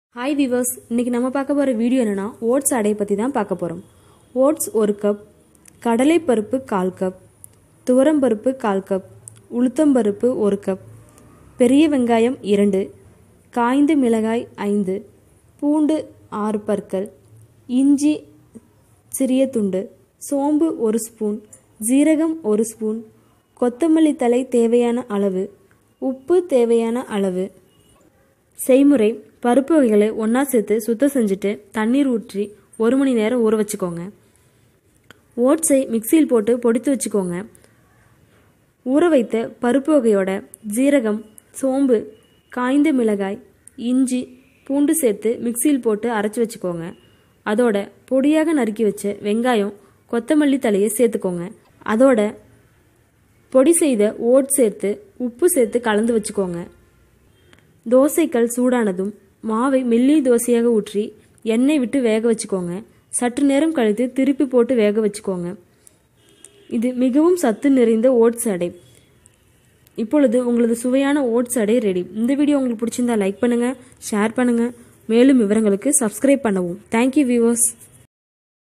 hi viewers இன்னைக்கு நம்ம பார்க்க போகிற வீடியோ என்னன்னா ஓட்ஸ் அடையை பற்றி தான் பார்க்க போகிறோம் ஓட்ஸ் ஒரு கப் கடலைப்பருப்பு கால் கப் துவரம்பருப்பு கால் கப் உளுத்தம்பருப்பு ஒரு கப் பெரிய வெங்காயம் இரண்டு காய்ந்த மிளகாய் ஐந்து பூண்டு ஆறு பற்கள் இஞ்சி சிறிய துண்டு சோம்பு ஒரு ஸ்பூன் ஜீரகம் ஒரு ஸ்பூன் கொத்தமல்லி தழை தேவையான அளவு உப்பு தேவையான அளவு செய்முறை பருப்பு வகைகளை ஒன்றா சேர்த்து சுத்தம் செஞ்சுட்டு தண்ணீர் ஊற்றி ஒரு மணி நேரம் ஊற வச்சுக்கோங்க ஓட்ஸை மிக்சியில் போட்டு பொடித்து வச்சுக்கோங்க ஊற வைத்த பருப்பு வகையோட ஜீரகம் சோம்பு காய்ந்த மிளகாய் இஞ்சி பூண்டு சேர்த்து மிக்சியில் போட்டு அரைச்சி வச்சுக்கோங்க அதோட பொடியாக நறுக்கி வச்ச வெங்காயம் கொத்தமல்லி தலையை சேர்த்துக்கோங்க அதோட பொடி செய்த ஓட் சேர்த்து உப்பு சேர்த்து கலந்து வச்சுக்கோங்க தோசைக்கல் சூடானதும் மாவை மெல்லிய தோசையாக ஊற்றி எண்ணெய் விட்டு வேக வச்சுக்கோங்க சற்று நேரம் கழித்து திருப்பி போட்டு வேக வச்சுக்கோங்க இது மிகவும் சத்து நிறைந்த ஓட்ஸ் அடை இப்பொழுது உங்களது சுவையான ஓட்ஸ் அடை ரெடி இந்த வீடியோ உங்களுக்கு பிடிச்சிருந்தா லைக் பண்ணுங்கள் ஷேர் பண்ணுங்கள் மேலும் விவரங்களுக்கு சப்ஸ்கிரைப் பண்ணவும் தேங்க்யூ வியூவர்ஸ்